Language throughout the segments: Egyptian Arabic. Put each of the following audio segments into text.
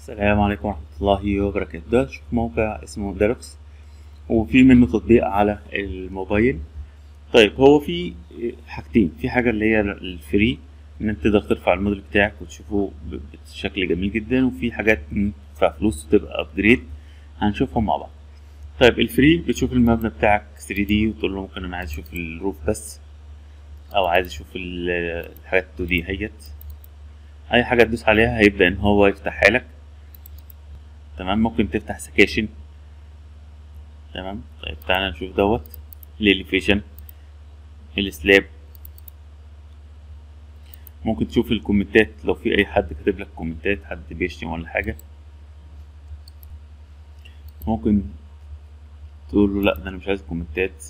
السلام عليكم ورحمة الله وبركاته ده شوف موقع اسمه داروكس وفي منه تطبيق على الموبايل طيب هو في حاجتين في حاجة اللي هي الفري ان انت تقدر ترفع الموديل بتاعك وتشوفه ب- بشكل جميل جدا وفي حاجات إن تدفع فلوس وتبقى ابجريد هنشوفهم مع بعض طيب الفري بتشوف المبنى بتاعك 3 دي وتقول له ممكن انا عايز اشوف الروف بس او عايز اشوف ال- الحاجات 2 دي هيت اي حاجة تدوس عليها هيبدأ ان هو يفتحها لك تمام ممكن تفتح سكاشن تمام طيب تعالى نشوف دوت الاليفيشن السلاب ممكن تشوف الكومنتات لو في اي حد كاتب لك كومنتات حد بيشتم ولا حاجه ممكن تقول له لا ده انا مش عايز كومنتات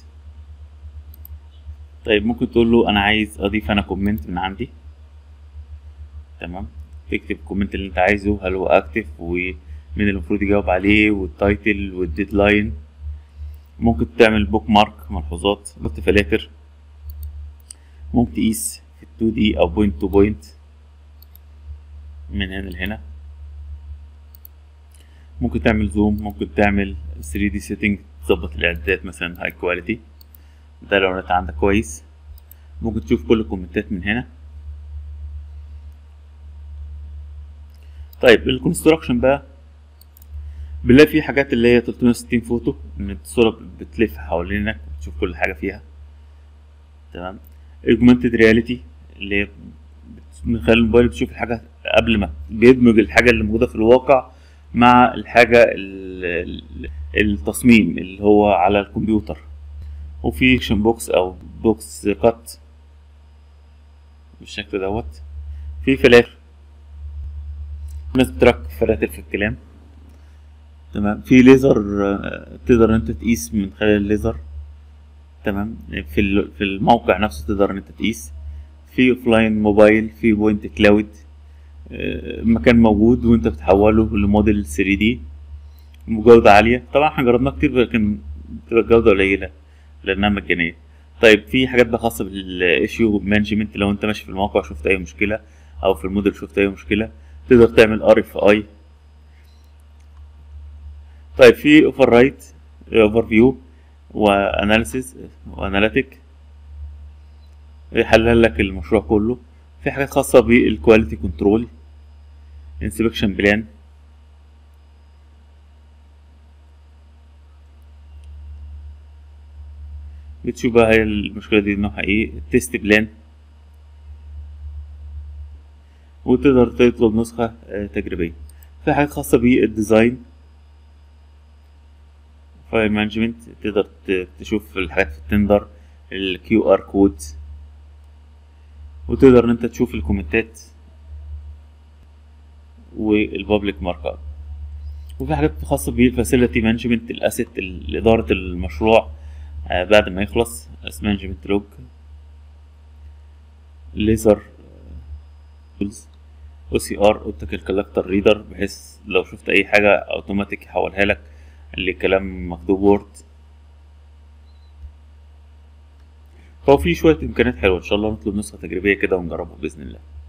طيب ممكن تقول له انا عايز اضيف انا كومنت من عندي تمام تكتب الكومنت اللي انت عايزه هل هو اكتف ومين اللي المفروض يجاوب عليه والتايتل والديدلاين ممكن تعمل بوك مارك ملحوظات ضغط فلاتر ممكن تقيس في ال 2 دي او بوينت تو بوينت من هنا لهنا ممكن تعمل زوم ممكن تعمل 3 دي سيتنج تظبط الاعدادات مثلا هاي كواليتي ده لو النت عندك كويس ممكن تشوف كل الكومنتات من هنا طيب الكونستراكشن بقى بنلاقي فيه حاجات اللي هي 360 فوتو ان الصورة بتلف حوالينك بتشوف كل حاجة فيها تمام augmented reality اللي هي من خلال الموبايل بتشوف الحاجة قبل ما بيدمج الحاجة اللي موجودة في الواقع مع الحاجة ال- ال- التصميم اللي هو على الكمبيوتر وفي اكشن بوكس او بوكس كات بالشكل دوت في فلاتر ناس بتركب فلاتر في الكلام تمام في ليزر آه، تقدر انت تقيس من خلال الليزر تمام في ال- في الموقع نفسه تقدر ان انت تقيس في اوفلاين موبايل في بوينت كلاود آه، مكان موجود وانت بتحوله لموديل 3 دي بجودة عالية طبعا احنا جربناه كتير لكن بتبقى الجودة قليلة لأنها مجانية طيب في حاجات بقى خاصة بالايشيو مانجمنت لو انت ماشي في الموقع شفت أي مشكلة أو في الموديل شفت أي مشكلة تقدر تعمل ار اف اي طيب في اوفر رايت اوفر فيو واناليسيس واناليتيك يحلل لك المشروع كله في حاجات خاصة بالكواليتي كنترول انسبكشن بلان بتشوف بقى هي المشكلة دي نوعها ايه تيست بلان وتقدر تطلب نسخة آه، تجريبية في حاجات خاصة بالديزاين فايل مانجمنت تقدر ت- تشوف الحاجات في التندر الكيو ار كود وتقدر ان انت تشوف الكومنتات والبابليك مارك اب وفي حاجات خاصة بالفاسيلتي مانجمنت الاسيت إدارة المشروع آه، بعد ما يخلص اس مانجمنت لوج ليزر تولز او سي ار اوبتيكال كولكتر ريدر بحيث لو شفت اي حاجة اوتوماتيك يحولها لك لكلام مكتوب وورد فهو في شوية امكانيات حلوة ان شاء الله نطلب نسخة تجريبية كده ونجربها باذن الله